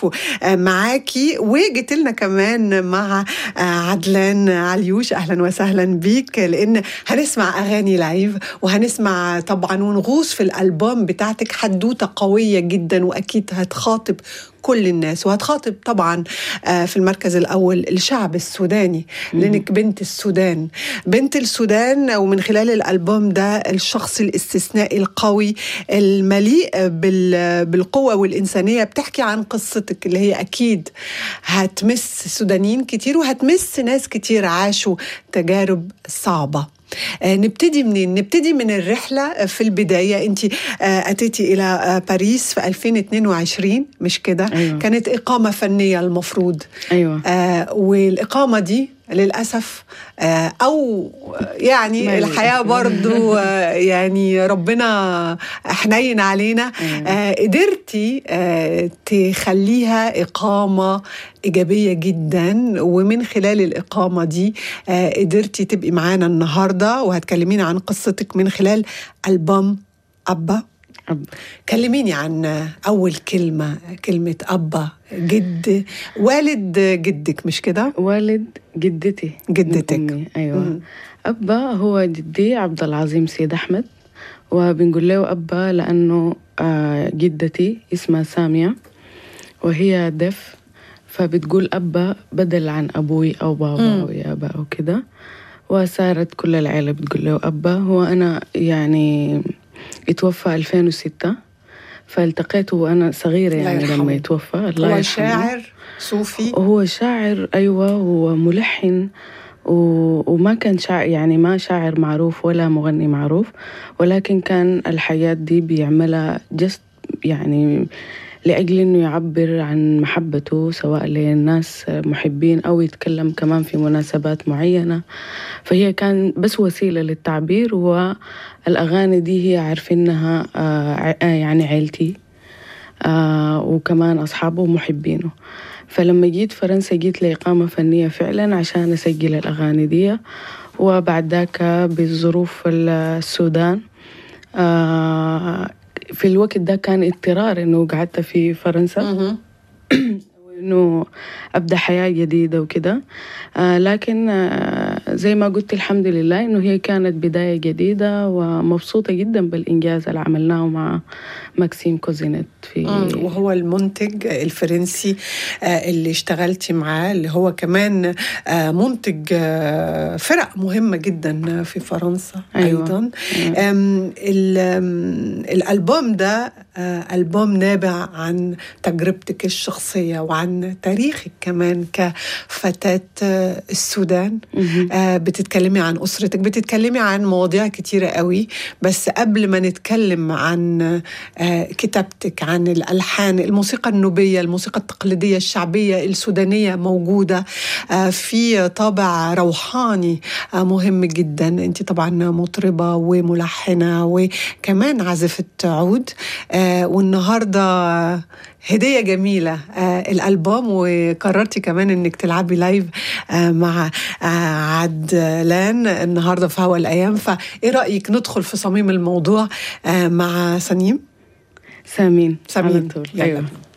نكتشفه معاكي وجيت لنا كمان مع عدلان عليوش اهلا وسهلا بيك لان هنسمع اغاني لايف وهنسمع طبعا ونغوص في الالبوم بتاعتك حدوته قويه جدا واكيد هتخاطب كل الناس وهتخاطب طبعا في المركز الاول الشعب السوداني لانك بنت السودان بنت السودان ومن خلال الالبوم ده الشخص الاستثنائي القوي المليء بالقوه والانسانيه بتحكي عن قصتك اللي هي اكيد هتمس سودانيين كتير وهتمس ناس كتير عاشوا تجارب صعبه نبتدي منين؟ نبتدي من الرحلة في البداية أنت أتيتي إلى باريس في 2022 مش كده؟ أيوة. كانت إقامة فنية المفروض أيوة. آه والإقامة دي للأسف آه أو يعني مالي. الحياة برضو آه يعني ربنا حنين علينا آه قدرتي آه تخليها إقامة إيجابية جدا ومن خلال الإقامة دي آه قدرتي تبقي معانا النهاردة وهتكلمينا عن قصتك من خلال ألبوم أبا أب. كلميني عن أول كلمة كلمة أبا جد والد جدك مش كده؟ والد جدتي جدتك. أمي. أيوة مم. أبا هو جدي عبد العظيم سيد أحمد وبنقول له أبا لأنه آه، جدتي اسمها سامية وهي دف فبتقول أبا بدل عن أبوي أو بابا مم. أو يابا أو كده وصارت كل العيلة بتقول له أبا هو أنا يعني اتوفى 2006 فالتقيته وأنا صغيرة الله يعني يرحمه. لما يتوفى الله هو يرحمه. شاعر صوفي هو شاعر أيوة هو ملحن و... وما كان شاعر يعني ما شاعر معروف ولا مغني معروف ولكن كان الحياة دي بيعملها جست يعني لأجل إنه يعبر عن محبته سواء للناس محبين أو يتكلم كمان في مناسبات معينة فهي كان بس وسيلة للتعبير والأغاني دي هي عارفينها آه، ع- آه، يعني عيلتي آه وكمان أصحابه ومحبينه فلما جيت فرنسا جيت لإقامة فنية فعلا عشان أسجل الأغاني دي وبعد ذاك بظروف السودان آه في الوقت ده كان اضطرار إنه قعدت في فرنسا مهم. انه ابدا حياه جديده وكده آه لكن آه زي ما قلت الحمد لله انه هي كانت بدايه جديده ومبسوطه جدا بالانجاز اللي عملناه مع ماكسيم كوزينيت في مم. وهو المنتج الفرنسي آه، اللي اشتغلتي معاه اللي هو كمان آه، منتج آه، فرق مهمة جدا في فرنسا أيوة. أيضا أيوة. أم، ال- أم، الألبوم ده آه، ألبوم نابع عن تجربتك الشخصية وعن تاريخك كمان كفتاة آه، السودان مهم. آه، بتتكلمي عن أسرتك بتتكلمي عن مواضيع كتيرة قوي بس قبل ما نتكلم عن آه، كتابتك عن الألحان الموسيقى النوبية الموسيقى التقليدية الشعبية السودانية موجودة آه، في طابع روحاني آه، مهم جدا أنت طبعا مطربة وملحنة وكمان عازفة عود آه، والنهاردة هدية جميلة آه الألبوم وقررتي كمان إنك تلعبي لايف آه مع آه عدلان النهاردة في هوا الأيام فإيه رأيك ندخل في صميم الموضوع آه مع سنيم سامين سمين على طول يلا ايوه بينا.